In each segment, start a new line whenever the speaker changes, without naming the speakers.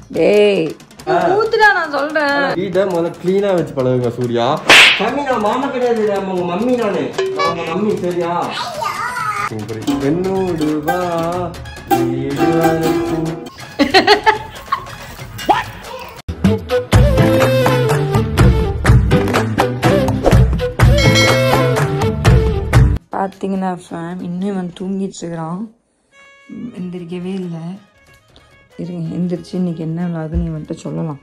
டேய் ஊத்துடா நான் சொல்றேன்
வீட்டை முதல்ல கிளீனா வச்சு பழகுங்க சூர்யா சாமி நான் மாமா கிடையாது நம்ம உங்க மம்மி நானு நான் உங்க மம்மி சரியா என்னோடு வா வீடு அழைக்கும்.
பார்த்தீங்கன்னா ஃபேம் இன்னும் இவன் தூங்கிட்டு இருக்கிறான் ம், எந்திரிக்கவே இல்லை இருங்க எந்திரிச்சு இன்னைக்கு என்ன விளாகுன்னு இவன்கிட்ட சொல்லலாம்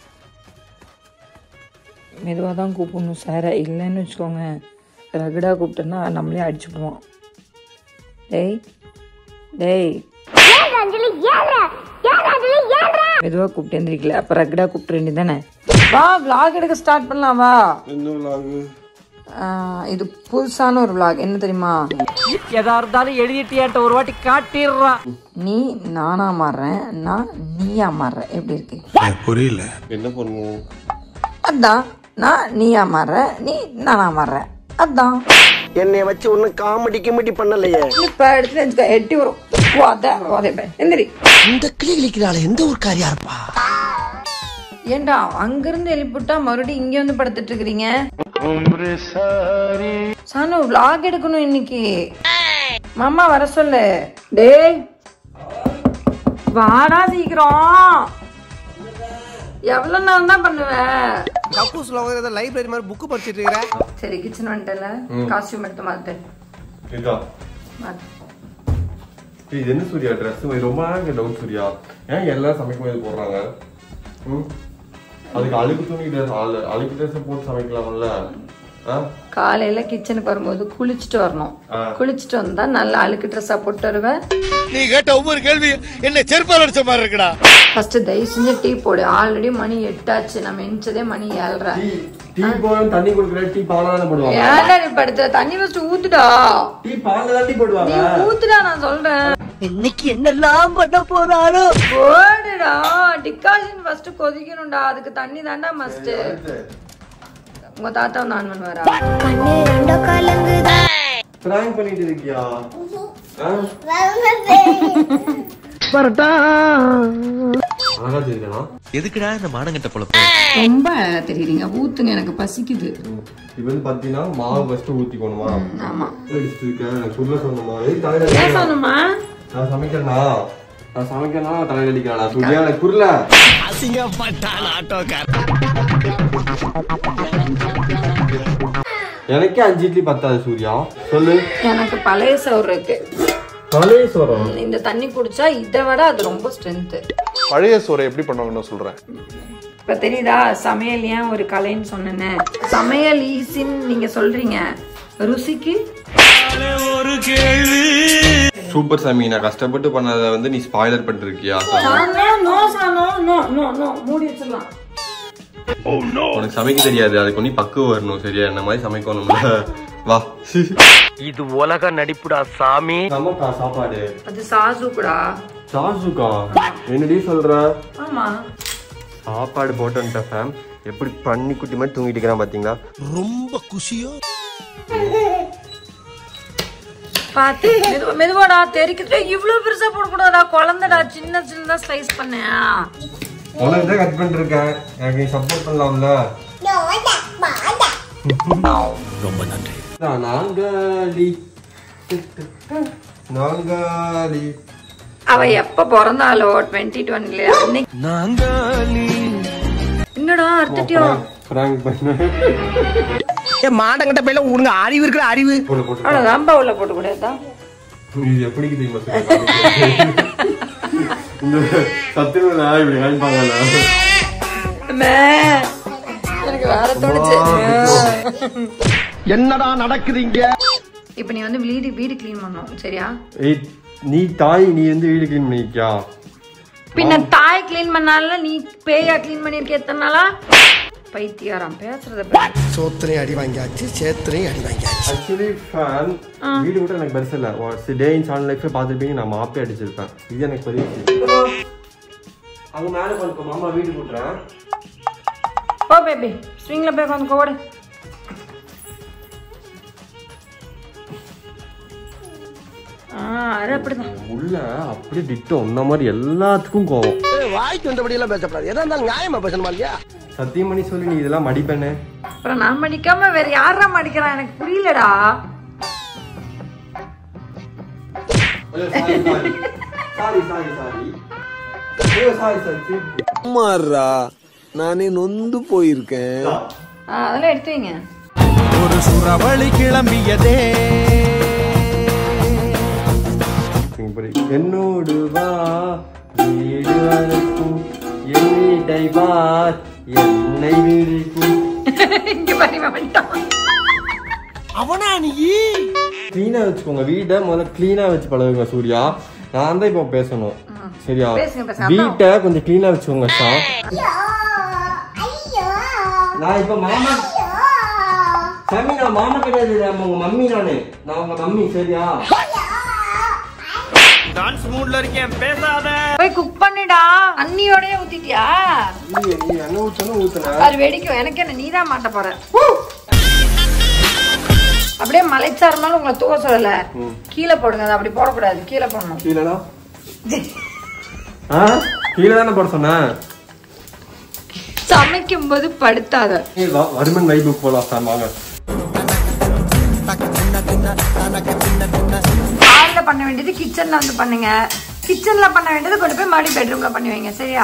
மெதுவாக தான் கூப்பிடணும் சாரை இல்லைன்னு வச்சுக்கோங்க ரகடாக கூப்பிட்டேன்னா நம்மளே அடிச்சுடுவான் டேய் டேய் மெதுவாக கூப்பிட்டு எந்திரிக்கல அப்போ ரகடா கூப்பிட்டு வேண்டியது தானே வா vlog எடுக்க ஸ்டார்ட் பண்ணலாம் வா
என்ன vlog?
ஆஹ் இது புதுசான ஒரு vlog என்ன தெரியுமா
எதா இருந்தாலும் எழுதிட்டு என்கிட்ட ஒரு வாட்டி காட்டிடுறான்
நீ நானா மாறுறேன் நான் நீயா மாறுறேன் எப்படி இருக்கு
என்ன பண்ணுவோம்
அதான் நான் நீயா மாறுறேன் நீ நானா மாறுறேன் அதான்
என்னைய வச்சு ஒன்னும் காமெடி கிமெடி பண்ணலையே
இப்ப எடுத்து வச்சுக்கோ எட்டி வரும் உத, உதைப்பேன். எந்திரி
இந்த கிளி கிளிக்கிறாள் எந்த ஒரு காரியா இருப்பா
ஏண்டா அங்கிருந்து எழுப்பிட்டா மறுபடியும் இங்க வந்து படுத்துட்டு இருக்கிறீங்க சானு vlog எடுக்கணும் இன்னைக்கு மாமா வர சொல்லு டேய் வாடா சீக்கிரம் எவ்வளவு நேரம் தான் பண்ணுவேன்
கக்கூஸ்ல ஏதோ லைப்ரரி மாதிரி புக் படிச்சிட்டு இருக்கிற
சரி கிச்சன் வந்துட்டல காஸ்டியூம் எடுத்து மாத்து
இதா
மாத்து
ஏய், இது என்ன சூர்யா ட்ரெஸ் ரொம்ப நாள் டவுட் சூர்யா ஏன் எல்லாரும் சமைக்கும் போது போடுறாங்க ம்? அதுக்கு அழுக்கு துணி ட்ரெஸ் அழுக்கு ட்ரெஸ் போட்டு சமைக்கலாம்ல ஆ?
காலையில கிச்சனுக்கு வரும்போது குளிச்சுட்டு வரணும்
ஆ.
குளிச்சுட்டு வந்தா நல்லா அழுக்கு ட்ரெஸ்ஸா போட்டு வருவேன்
நீ கேட்ட ஒவ்வொரு கேள்வி என்ன செருப்பால் அடிச்ச மாதிரி இருக்குடா
ஃபர்ஸ்ட் தயவு செஞ்சு டீ போடு ஆல்ரெடி மணி எட்டாச்சு நம்ம எஞ்சதே மணி ஏழ்ரை
டீ டீ போடும் தண்ணி குடுக்குற டீ பால்ல தானே போடுவாங்க
ஏன்டா நீ படுத்த தண்ணி ஃபர்ஸ்ட் ஊத்துடா
டீ பால்ல தான் டீ போடுவாங்க
நீ ஊத்துடா நான் சொல்றேன்
இன்னைக்கு என்னெல்லாம் பண்ண போறாரோ
போடுடா டிகாஷன் ஃபர்ஸ்ட் கொதிக்கணும்டா அதுக்கு தண்ணி தாண்டா மஸ்ட் உங்க தாத்தா வந்து ஆன் பண்ணுவாரா
கண்ணு ரெண்டோ கலங்குதா
பிராங்க் பண்ணிட்டு இருக்கியா ஆ? அழகா தெரியுதுண்ணா
எதுக்குடா இந்த மானங்கட்ட பொழப்பு
ரொம்ப அழகா தெரியுறீங்க ஊத்துங்க எனக்கு பசிக்குது
இப்போ வந்து பாத்தீங்கன்னா மாவு ஃபர்ஸ்ட் ஊத்திக்கணுமா
ஆமா
அடிச்சுட்டு இருக்கேன் எனக்கு சொல்ல சொன்னமா ஏய் தலையில
ஏன்
அடிக்கிறேன்.
சொன்னமா
நான் சமைக்கிறேனா நான் சமைக்கிறனா தலையில அடிக்கிறேன் சூர்யா எனக்கு புரியல
அசிங்கப்பட்டான் ஆட்டோக்கார்
எனக்கே அஞ்சு இட்லி பத்தாது சூர்யா சொல்லு
எனக்கு பழைய சோறு இருக்கு
பழைய சோறம்
இந்த தண்ணி குடிச்சா இதை விட அது ரொம்ப ஸ்ட்ரென்த்
பழைய சோறை எப்படி பண்ணுவாங்கன்னு சொல்றேன்
இப்ப தெரியுதா சமையல் ஏன் ஒரு கலைன்னு சொன்னேன்னு சமையல் ஈஸின்னு நீங்க சொல்றீங்க ருசிக்கு
சூப்பர் சாமி நான் கஷ்டப்பட்டு பண்ணதை வந்து நீ ஸ்பாய்லர் பண்ணிட்டு இருக்கியா
நோ சானோ நோ நோ நோ மூடி வச்சிடலாம்
உனக்கு சமைக்க தெரியாது அதுக்கு ஒண்ணு பக்குவம் வரணும் சரியா என்ன மாதிரி சமைக்கணும்ல வா
இது உலக நடிப்புடா சாமி
நமக்கா சாப்பாடு
அது சாசுக்குடா
சாசுக்கா என்னடி சொல்ற
ஆமா
சாப்பாடு போட்டு வந்துட்டேன் ஃபேம் எப்படி பண்ணி குட்டி மாதிரி தூங்கிட்டு இருக்கிறான் பாத்தீங்களா
ரொம்ப குஷியோ
பாத்து மெதுவா மெதுவாடா தெரிக்கிட்டு இவ்வளவு பெருசா போடக்கூடாதா குழந்தைடா சின்ன சின்னதா ஸ்லைஸ் பண்ணேன்
உனக்கு தான் கட் பண்ணிட்டு இருக்கேன் எனக்கு நீ சப்போர்ட் பண்ணலாம்ல
ரொம்ப நன்றி
நாங்காலி நாங்காலி
அவ எப்ப பிறந்தாலோ டுவெண்ட்டி டுவெண்ட்டில அன்னைக்கு
நாங்காலி
என்னடா அர்த்தட்டியோ
பிராங்க் பண்ண
ஏ மாடங்கிட்ட போயில உனக்கு அறிவு இருக்கிற அறிவு
போட்டு போட்டு
அவ்வளவுதான் பவுல போட்டு கூடாதா
இது எப்படி தெரியுமா சொல்லுங்க? இந்த சத்துருவில் இப்படி காமிப்பாங்கல்ல
அம்மே, எனக்கு வேற தோணுச்சு
என்னடா நடக்குது இங்க
இப்ப நீ வந்து வீடு வீடு க்ளீன் பண்ணும் சரியா
ஏய் நீ தாய் நீ வந்து வீடு கிளீன் பண்ணிக்கியா
பின்ன தாய் க்ளீன் பண்ணால நீ பேயா க்ளீன் பண்ணிருக்க எத்தனை நாளா பைத்தியாரம் பேசுறத பாரு.
சோத்திரையும் அடி வாங்கியாச்சு சேத்திரையும் அடி வாங்கியாச்சு
ஆக்சுவலி ஃபேன் வீடு கூட எனக்கு பெருசு இல்லை டே இன் சான் லைஃப்ல பார்த்துருப்பீங்க நான் மாப்பே அடிச்சிருப்பேன் இது எனக்கு பெரிய விஷயம் அங்க மேலே கொஞ்சம் மாமா வீடு கூட்டுறேன்
ஓ பேபி ஸ்விங்ல போய் உட்காந்து ஓடு ஆ அது அப்படிதான்
உள்ள அப்படியே டிட்டோ இந்த மாதிரி எல்லாத்துக்கும் கோவம்
வாய்க்கு வந்தபடி எல்லாம் பேசக்கூடாது எதா இருந்தாலும் நியாயமா பேசணுமா இல்லையா
சத்தியம் பண்ணி சொல்லி நீ இதெல்லாம் மடிப்பேனே
அப்புறம் நான் மடிக்காம வேற யாரா மடிக்கிறான் எனக்கு புரியலடா
sorry sorry sorry sorry sorry
மாறா நானே நொந்து போயிருக்கேன்
ஆ, அதெல்லாம் எடுத்து வைங்க
ஒரு சுறவழி கிளம்பியதே
இங்க பாரு. என்னோடு வா வீடு அழைக்கும் என் வீட்டை பார் என்னை விழிக்கும்
இங்க பாரு இவன் வந்துட்டான்
அவனா நீ
கிளீனா வச்சுக்கோங்க வீட்டை முதல்ல கிளீனா வச்சு பழகுங்க சூர்யா நான் தான் இப்போ பேசணும் சரியா
பேசுங்க, பேசுங்க.
வீட்டை கொஞ்சம் கிளீனா வச்சுக்கோங்க ஷா நான் இப்ப மாமா சாமி நான் மாமா கிடையாது நான் உங்க மம்மி நானு நான் உங்க மம்மி சரியா
டான்ஸ் மூட்ல இருக்கேன் பேசாத
போய் குக் பண்ணுடா அண்ணியோடய ஊத்திட்டியா
இல்லையே, நீ என்ன ஊத்தணும் ஊத்துன
அது வெடிக்கும் எனக்கு என்ன நீ தான் மாட்ட போற அப்படியே மலைச்சா இருந்தாலும் உங்களை தூக்க சொல்லல கீழே போடுங்க அது அப்படி போடக்கூடாது கீழே போடணும்
கீழடா ஆ கீழே தானே போட சொன்னேன்
சமைக்கும் போது படுத்தாத
ஏய், வா, வருமன் வைபு போலாம் சார் வாங்க
ஹால்ல பண்ண வேண்டியது கிச்சன்ல வந்து பண்ணுங்க கிச்சன்ல பண்ண வேண்டியது கொண்டு போய் மறுபடியும் பெட்ரூம்ல பண்ணி வைங்க சரியா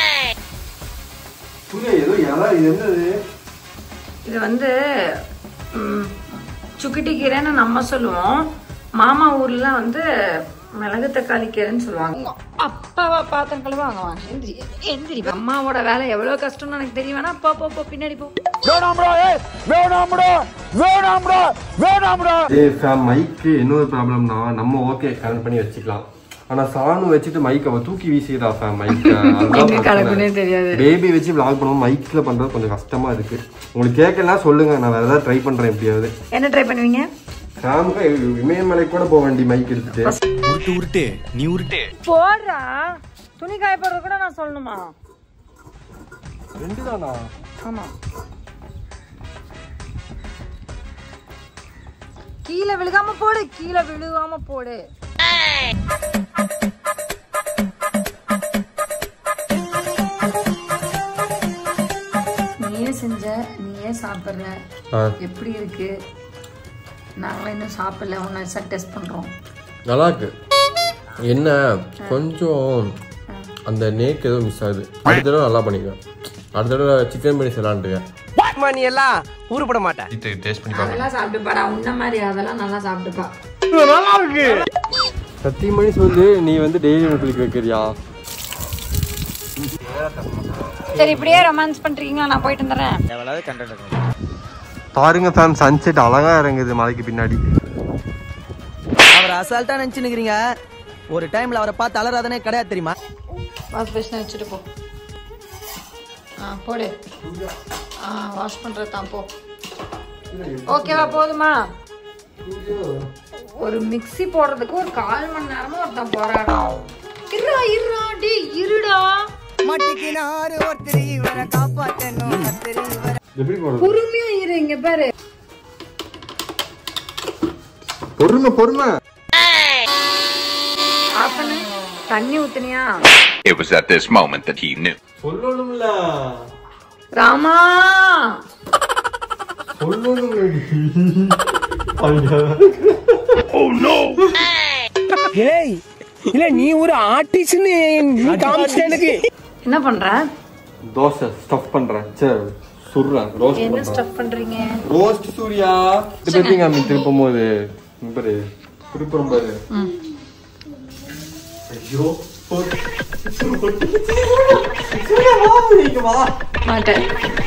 சூர்யா ஏதோ இலை இது என்னது
இது வந்து ம், சுக்கிட்டி கீரைன்னு நம்ம சொல்லுவோம் மாமா ஊர்ல வந்து மிளகு தக்காளி கீரைன்னு சொல்லுவாங்க அப்பாவா பாத்திரம் கழுவாங்க வாங்க எந்திரி எந்திரி அம்மாவோட வேலை எவ்வளவு கஷ்டம்னு எனக்கு தெரிய வேணா போ போ போ பின்னாடி போ
ஏய் ஃபேம் மைக்கு இன்னொரு ப்ராப்ளம்னா நம்ம ஓகே கனெக்ட் பண்ணி வச்சுக்கலாம் ஆனா சாணு வச்சுட்டு மைக் அவ தூக்கி வீசிடுறா ஃபேம் மைக்
எங்க கிடக்குன்னே தெரியாது.
பேபி வச்சு vlog பண்ணுவோம் மைக்ல பண்றது கொஞ்சம் கஷ்டமா இருக்கு உங்களுக்கு கேட்கலாம் சொல்லுங்க நான் வேற ஏதாவது ட்ரை பண்றேன் எப்படியாவது
என்ன ட்ரை பண்ணுவீங்க
ஃபேமுக்கு இமயமலை கூட போக வேண்டி மைக் எடுத்துட்டு
உருட்டு உருட்டு நீ உருட்டு
போடுறா துணி காய போடுறது கூட நான் சொல்லணுமா
ரெண்டு தானா
ஆமா கீழே விழுகாம போடு கீழே விழுகாம போடு நீயே செஞ்ச நீயே சாப்பிடுற
ஆ.
எப்படி இருக்கு நாங்களும் இன்னும் சாப்பிடல ஒன்னு சார் டெஸ்ட் பண்றோம்
நல்லா இருக்கு என்ன கொஞ்சம் அந்த நேக் ஏதோ மிஸ் ஆகுது அடுத்த தடவை நல்லா பண்ணிக்கலாம் அடுத்த தடவை சிக்கன் பிரியாணி செய்யலான்ட்டு
நீ எல்லாம் உருப்பட மாட்டேன்
டேஸ்ட் பண்ணி பார்க்கலாம்
அதெல்லாம் சாப்பிட்டுப்பாடா உன்ன மாதிரி அதெல்லாம் நல்லா சாப்பிட்டுப்பா
சத்தியமணி சொல்லு நீ வந்து டெய்லி குளிக்க வைக்கிறியா
சரி இப்படியே ரொமான்ஸ் பண்றீங்களா நான் போயிட்டு வந்துடுறேன்
பாருங்க ஃபேம் சன்செட் அழகா இறங்குது மலைக்கு பின்னாடி
அவர் அசால்ட்டா நினைச்சுனுக்கிறீங்க ஒரு டைம்ல அவரை பார்த்து அலறாதனே கிடையாது தெரியுமா
வாஷ் பேஷனை வச்சுட்டு போ ஆ போடு ஆ வாஷ் பண்றது தான் போ ஓகேவா போதுமா ஒரு மிக்ஸி போடுறதுக்கு ஒரு கால் மணி நேரமா ஒருத்தன் போராடும் இருடா இருடா டே இருடா
மட்டிக்கினாரு ஒருத்தர் இவரை காப்பாத்தணும் ஒருத்தர் இவரை
எப்படி போறது
பொறுமையா இரு இங்க பாரு
பொறுமை பொறுமை
ஆஃப் பண்ணு தண்ணி ஊத்துனியா
It was at this moment that he knew.
சொல்லணும்ல
ராமா
சொல்லணும்ல
ஏய் இல்ல நீ ஒரு ஆர்டிஸ்ட்னு நீ காமிச்சிட்ட எனக்கு
என்ன பண்ற
தோசை ஸ்டஃப் பண்றேன் சரி சுடுறேன் ரோஸ்ட்
என்ன
பண்றேன்
ஸ்டஃப் பண்றீங்க
ரோஸ்ட் சூர்யா இது பத்திங்க அம்மி திருப்பும் போது இங்க பாரு திருப்புறம் பாரு ஐயோ
மாட்டேன்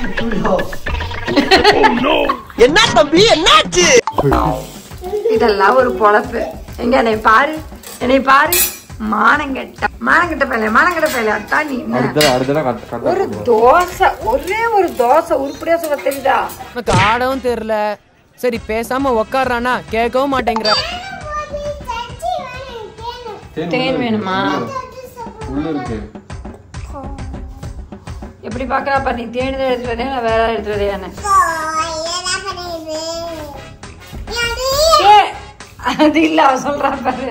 என்ன தம்பி என்னாச்சு
இதெல்லாம் ஒரு பொழப்பு எங்க என்னை பாரு என்னை பாரு மானங்கெட்ட மானங்கெட்ட பையல மானங்கெட்ட பையல அத்தா நீ என்ன?
அடுத்த அடுத்த கட்ட கட்ட
ஒரு தோசை ஒரே ஒரு தோசை உருப்படியா சொல்ல தெரியுதா
உனக்கு ஆடவும் தெரியல சரி பேசாம உக்காடுறானா கேட்கவும் மாட்டேங்கிற
தேன் வேணுமா
உள்ள இருக்கு
எப்படி பாக்குறா பாரு நீ தேன் தான் எடுத்துட்டு வரையா நான் வேற ஏதாவது எடுத்துட்டு வரையான்னு ஏ, அது இல்ல அவ சொல்றா பாரு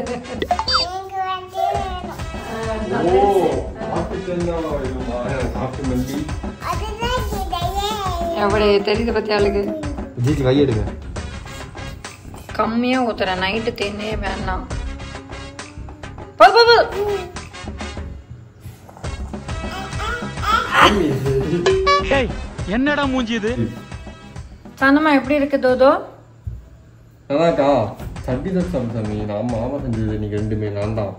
ஓ ஹாஸ்பிட்டல் தான் இதுமா சாப்பிட்டு மந்தி
எப்படி தெரியுது பத்தி அவளுக்கு
விஜய்க்கு கை எடுங்க
கம்மியா ஊத்துறேன் நைட்டு தேனே வேணாம் போ, போ, போ.
என்னடா மூஞ்சி இது
சனமா எப்படி இருக்கு தோதோ
அதான்க்கா சட்டி தோசம் சாமி நான் மாமா செஞ்சது இன்னைக்கு ரெண்டுமே நான் தான்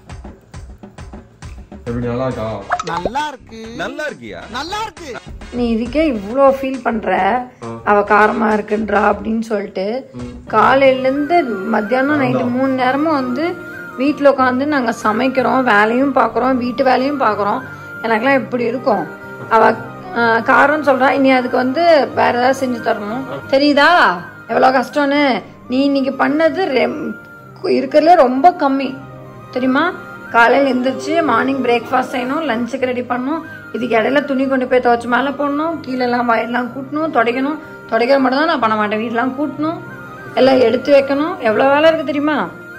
எப்படி நல்லா இருக்கா
நல்லா இருக்கு
நல்லா இருக்கியா
நல்லா இருக்கு
நீ இதுக்கே இவ்வளோ ஃபீல் பண்ற அவ காரமா இருக்குன்றா அப்படின்னு சொல்லிட்டு காலையில இருந்து மத்தியானம் நைட்டு மூணு நேரமும் வந்து வீட்டில் உட்காந்து நாங்கள் சமைக்கிறோம் வேலையும் பார்க்குறோம் வீட்டு வேலையும் பார்க்குறோம் எனக்கெல்லாம் எப்படி இருக்கும் அவ ஆஹ், காரம்னு சொல்றா இனி அதுக்கு வந்து வேற ஏதாவது செஞ்சு தரணும் தெரியுதா எவ்வளோ கஷ்டம்னு நீ இன்னைக்கு பண்ணது ரெம்- இருக்கிறதுல ரொம்ப கம்மி தெரியுமா காலையில் எந்திரிச்சு மார்னிங் பிரேக்ஃபாஸ்ட் செய்யணும் லஞ்சுக்கு ரெடி பண்ணணும் இதுக்கு இடையில துணி கொண்டு போய் துவைச்சு மேலே போடணும் கீழெல்லாம் வயல்லாம் கூட்டணும் துடைக்கணும் துடைக்கிற மட்டும் தான் நான் பண்ண மாட்டேன் வீடெல்லாம் கூட்டணும் எல்லாம் எடுத்து வைக்கணும் எவ்வளோ வேலை இருக்கு தெரியுமா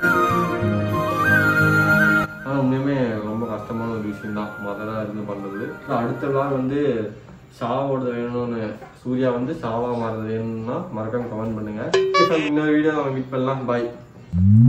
ஆனால் உண்மையுமே ரொம்ப கஷ்டமான ஒரு விஷயம் தான் முதல்ல இருந்து பண்ணுறது அடுத்த விழாக் வந்து ஷாவோட வேணும்னு சூர்யா வந்து ஷாவா மாறது வேணும்னா மறக்காம கமெண்ட் பண்ணுங்க இன்னொரு வீடியோ நம்ம மீட் பண்ணலாம் பாய்